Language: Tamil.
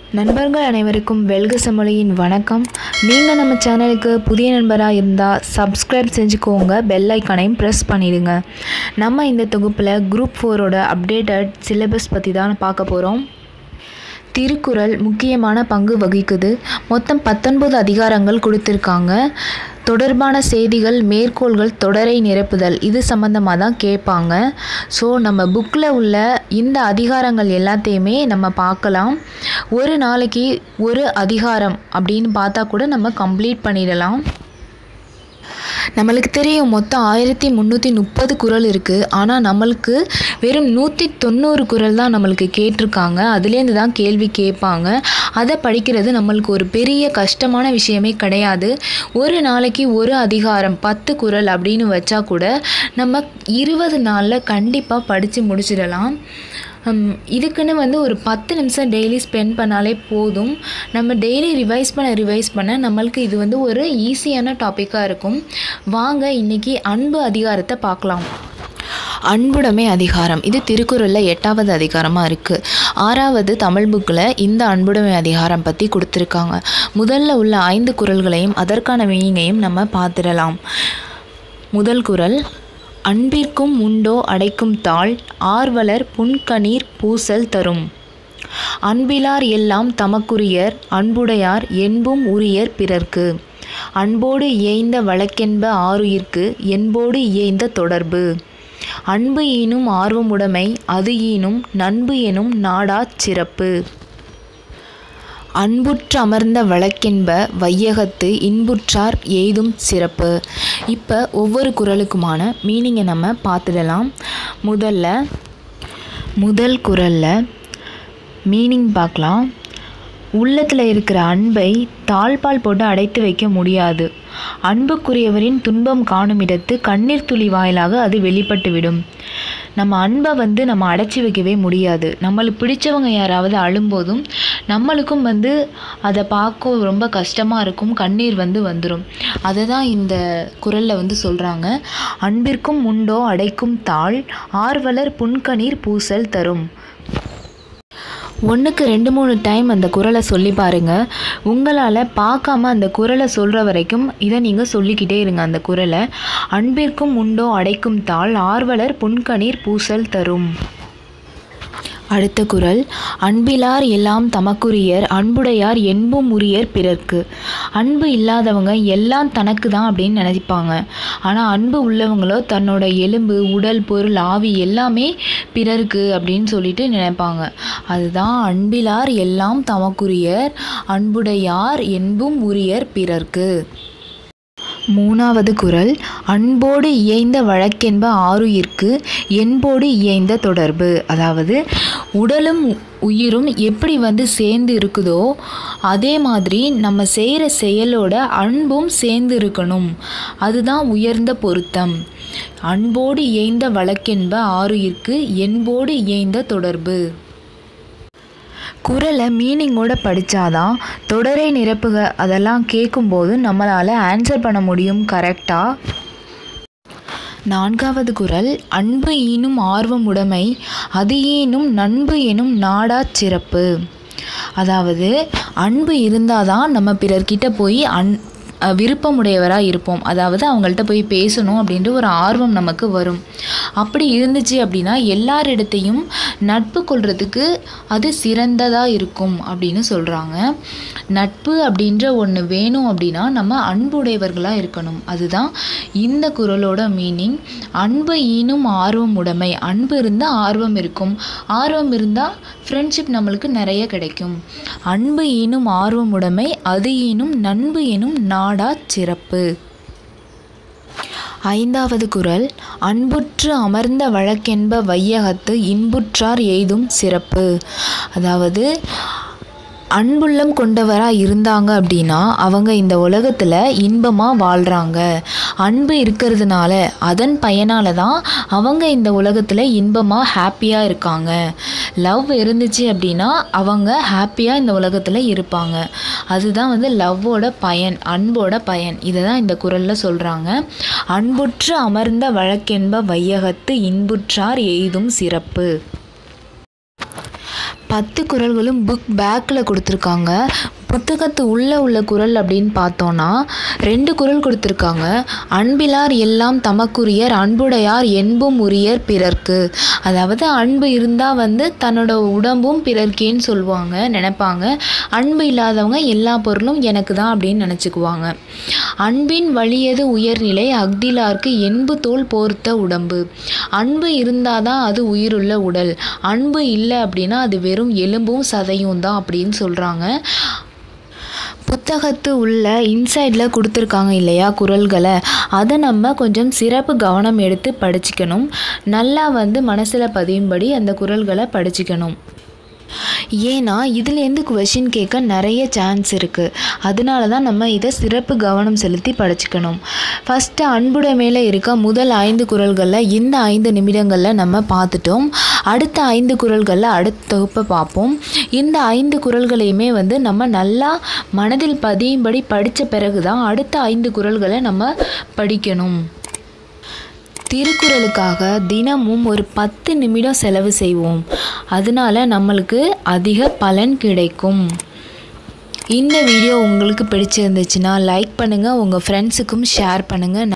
நண்பர்கள் அனைவருக்கும் வெல்க செம்மொழியின் வணக்கம் நீங்கள் நம்ம சேனலுக்கு புதிய நண்பராக இருந்தால் சப்ஸ்கிரைப் செஞ்சுக்கோங்க பெல் ஐக்கானையும் ப்ரெஸ் பண்ணிடுங்க நம்ம இந்த தொகுப்பில் குரூப் ஃபோரோட அப்டேட்டட் சிலபஸ் பற்றி தான் பார்க்க போகிறோம் திருக்குறள் முக்கியமான பங்கு வகிக்குது மொத்தம் பத்தொன்பது அதிகாரங்கள் கொடுத்துருக்காங்க தொடர்பான செய்திகள் மேற்கோள்கள் தொடரை நிரப்புதல் இது சம்மந்தமாக தான் கேட்பாங்க ஸோ நம்ம புக்கில் உள்ள இந்த அதிகாரங்கள் எல்லாத்தையுமே நம்ம பார்க்கலாம் ஒரு நாளைக்கு ஒரு அதிகாரம் அப்படின்னு பார்த்தா கூட நம்ம கம்ப்ளீட் பண்ணிடலாம் நம்மளுக்கு தெரியும் மொத்தம் ஆயிரத்தி முந்நூற்றி முப்பது குறள் இருக்குது ஆனால் நம்மளுக்கு வெறும் நூற்றி தொண்ணூறு குறள் தான் நம்மளுக்கு கேட்டிருக்காங்க அதுலேருந்து தான் கேள்வி கேட்பாங்க அதை படிக்கிறது நம்மளுக்கு ஒரு பெரிய கஷ்டமான விஷயமே கிடையாது ஒரு நாளைக்கு ஒரு அதிகாரம் பத்து குறள் அப்படின்னு வச்சா கூட நம்ம இருபது நாளில் கண்டிப்பாக படித்து முடிச்சிடலாம் ஹம், இதுக்குன்னு வந்து ஒரு பத்து நிமிஷம் டெய்லி ஸ்பெண்ட் பண்ணாலே போதும் நம்ம டெய்லி ரிவைஸ் பண்ண ரிவைஸ் பண்ண நம்மளுக்கு இது வந்து ஒரு ஈஸியான டாப்பிக்காக இருக்கும் வாங்க இன்னைக்கு அன்பு அதிகாரத்தை பார்க்கலாம் அன்புடைமை அதிகாரம் இது திருக்குறளில் எட்டாவது அதிகாரமாக இருக்குது ஆறாவது தமிழ் புக்கில் இந்த அன்புடைமை அதிகாரம் பற்றி கொடுத்துருக்காங்க முதல்ல உள்ள ஐந்து குறள்களையும் அதற்கான மீனிங்கையும் நம்ம பார்த்துடலாம் முதல் குறள் அன்பிற்கும் உண்டோ அடைக்கும் தாள் ஆர்வலர் புன்கணீர் பூசல் தரும் அன்பிலார் எல்லாம் தமக்குரியர் அன்புடையார் என்பும் உரியர் பிறர்க்கு அன்போடு இயைந்த வழக்கென்ப ஆருயிர்க்கு என்போடு இயைந்த தொடர்பு அன்பு ஈனும் ஆர்வமுடைமை அது ஈனும் நண்பு எனும் நாடாச் சிறப்பு அன்புற்று அமர்ந்த வழக்கென்ப வையகத்து இன்புற்றார் எய்தும் சிறப்பு இப்போ ஒவ்வொரு குறளுக்குமான மீனிங்கை நம்ம பார்த்துடலாம் முதல்ல முதல் குறளில் மீனிங் பார்க்கலாம் உள்ளத்தில் இருக்கிற அன்பை தாழ்பால் போட்டு அடைத்து வைக்க முடியாது அன்புக்குரியவரின் துன்பம் காணும் இடத்து கண்ணீர் துளி வாயிலாக அது வெளிப்பட்டுவிடும் நம்ம அன்பை வந்து நம்ம அடைச்சி வைக்கவே முடியாது நம்மளுக்கு பிடிச்சவங்க யாராவது அழும்போதும் நம்மளுக்கும் வந்து அதை பார்க்க ரொம்ப கஷ்டமாக இருக்கும் கண்ணீர் வந்து வந்துடும் அதை தான் இந்த குரலில் வந்து சொல்கிறாங்க அன்பிற்கும் உண்டோ அடைக்கும் தாள் ஆர்வலர் புன்கணீர் பூசல் தரும் ஒன்றுக்கு ரெண்டு மூணு டைம் அந்த குரலை சொல்லி பாருங்க உங்களால் பார்க்காம அந்த குரலை சொல்கிற வரைக்கும் இதை நீங்கள் சொல்லிக்கிட்டே இருங்க அந்த குரலை அன்பிற்கும் உண்டோ அடைக்கும் தாள் ஆர்வலர் புன்கணீர் பூசல் தரும் அடுத்த குறள் அன்பிலார் எல்லாம் தமக்குரியர் அன்புடையார் என்பும் உரியர் பிறர்க்கு அன்பு இல்லாதவங்க எல்லாம் தனக்கு தான் அப்படின்னு நினைப்பாங்க ஆனால் அன்பு உள்ளவங்களோ தன்னோட எலும்பு உடல் பொருள் ஆவி எல்லாமே பிறருக்கு அப்படின்னு சொல்லிட்டு நினைப்பாங்க அதுதான் அன்பிலார் எல்லாம் தமக்குரியர் அன்புடையார் என்பும் உரியர் பிறர்க்கு மூணாவது குறள் அன்போடு இயைந்த வழக்கென்ப ஆருயிர்க்கு என்போடு இயைந்த தொடர்பு அதாவது உடலும் உயிரும் எப்படி வந்து சேர்ந்து இருக்குதோ அதே மாதிரி நம்ம செய்கிற செயலோட அன்பும் சேர்ந்து இருக்கணும் அதுதான் உயர்ந்த பொருத்தம் அன்போடு இயைந்த வழக்கென்ப ஆருயிர்க்கு என்போடு இயைந்த தொடர்பு குரலை மீனிங்கோட படித்தாதான் தொடரை நிரப்புக அதெல்லாம் கேட்கும்போது நம்மளால் ஆன்சர் பண்ண முடியும் கரெக்டாக நான்காவது குறள் அன்பு ஈனும் ஆர்வம் உடைமை அது ஈனும் நண்பு எனும் நாடாச் சிறப்பு அதாவது அன்பு இருந்தால் தான் நம்ம பிறர்கிட்ட போய் அன் அஹ் விருப்பமுடையவராக இருப்போம் அதாவது அவங்கள்ட்ட போய் பேசணும் அப்படின்ற ஒரு ஆர்வம் நமக்கு வரும் அப்படி இருந்துச்சு அப்படின்னா எல்லாரிடத்தையும் நட்பு கொள்றதுக்கு அது சிறந்ததாக இருக்கும் அப்படின்னு சொல்கிறாங்க நட்பு அப்படின்ற ஒன்று வேணும் அப்படின்னா நம்ம அன்புடையவர்களாக இருக்கணும் அதுதான் இந்த குறளோட மீனிங் அன்பு ஈனும் ஆர்வம் உடைமை அன்பு இருந்தால் ஆர்வம் இருக்கும் ஆர்வம் இருந்தால் ஃப்ரெண்ட்ஷிப் நம்மளுக்கு நிறைய கிடைக்கும் அன்பு ஈனும் ஆர்வம் உடைமை அது ஈனும் நண்பு எனும் நாடா சிறப்பு ஐந்தாவது குறள் அன்புற்று அமர்ந்த வழக்கென்ப வையகத்து இன்புற்றார் எய்தும் சிறப்பு அதாவது அன்புள்ளம் கொண்டவராக இருந்தாங்க அப்படின்னா அவங்க இந்த உலகத்தில் இன்பமாக வாழ்கிறாங்க அன்பு இருக்கிறதுனால அதன் பயனால தான் அவங்க இந்த உலகத்தில் இன்பமாக ஹாப்பியாக இருக்காங்க லவ் இருந்துச்சு அப்படின்னா அவங்க ஹாப்பியாக இந்த உலகத்தில் இருப்பாங்க அதுதான் வந்து லவ்வோட பயன் அன்போட பயன் இதை தான் இந்த குறளில் சொல்கிறாங்க அன்புற்று அமர்ந்த வழக்கென்ப வையகத்து இன்புற்றார் எய்தும் சிறப்பு பத்து குறள்களும் புக் பேக்கில் கொடுத்துருக்காங்க புத்தகத்து உள்ளே உள்ள குறள் அப்படின்னு பார்த்தோன்னா ரெண்டு குறள் கொடுத்துருக்காங்க அன்பிலார் எல்லாம் தமக்குரியர் அன்புடையார் என்பும் உரியர் பிறர்க்கு அதாவது அன்பு இருந்தால் வந்து தன்னோட உடம்பும் பிறர்க்கேன்னு சொல்லுவாங்க நினைப்பாங்க அன்பு இல்லாதவங்க எல்லா பொருளும் எனக்கு தான் அப்படின்னு நினச்சிக்குவாங்க அன்பின் வலியது உயர்நிலை அக்திலார்க்கு என்பு தோல் போர்த்த உடம்பு அன்பு இருந்தால் தான் அது உயிருள்ள உடல் அன்பு இல்லை அப்படின்னா அது வெறும் எலும்பும் சதையும் தான் அப்படின்னு சொல்கிறாங்க புத்தகத்து உள்ள இன்சைடில் கொடுத்துருக்காங்க இல்லையா குறள்களை அதை நம்ம கொஞ்சம் சிறப்பு கவனம் எடுத்து படிச்சுக்கணும் நல்லா வந்து மனசில் பதியும்படி அந்த குறள்களை படிச்சுக்கணும் ஏன்னா இதுலேருந்து கொஷின் கேட்க நிறைய சான்ஸ் இருக்குது அதனால தான் நம்ம இதை சிறப்பு கவனம் செலுத்தி படிச்சுக்கணும் ஃபஸ்ட்டு அன்புட மேலே இருக்க முதல் ஐந்து குறள்களில் இந்த ஐந்து நிமிடங்களில் நம்ம பார்த்துட்டோம் அடுத்த ஐந்து குறள்களில் அடுத்த தொகுப்பை பார்ப்போம் இந்த ஐந்து குறள்களையுமே வந்து நம்ம நல்லா மனதில் பதியும்படி படித்த பிறகு தான் அடுத்த ஐந்து குறள்களை நம்ம படிக்கணும் திருக்குறளுக்காக தினமும் ஒரு பத்து நிமிடம் செலவு செய்வோம் அதனால நம்மளுக்கு அதிக பலன் கிடைக்கும் இந்த வீடியோ உங்களுக்கு பிடிச்சிருந்துச்சுன்னா லைக் பண்ணுங்கள் உங்கள் ஃப்ரெண்ட்ஸுக்கும் ஷேர் பண்ணுங்கள்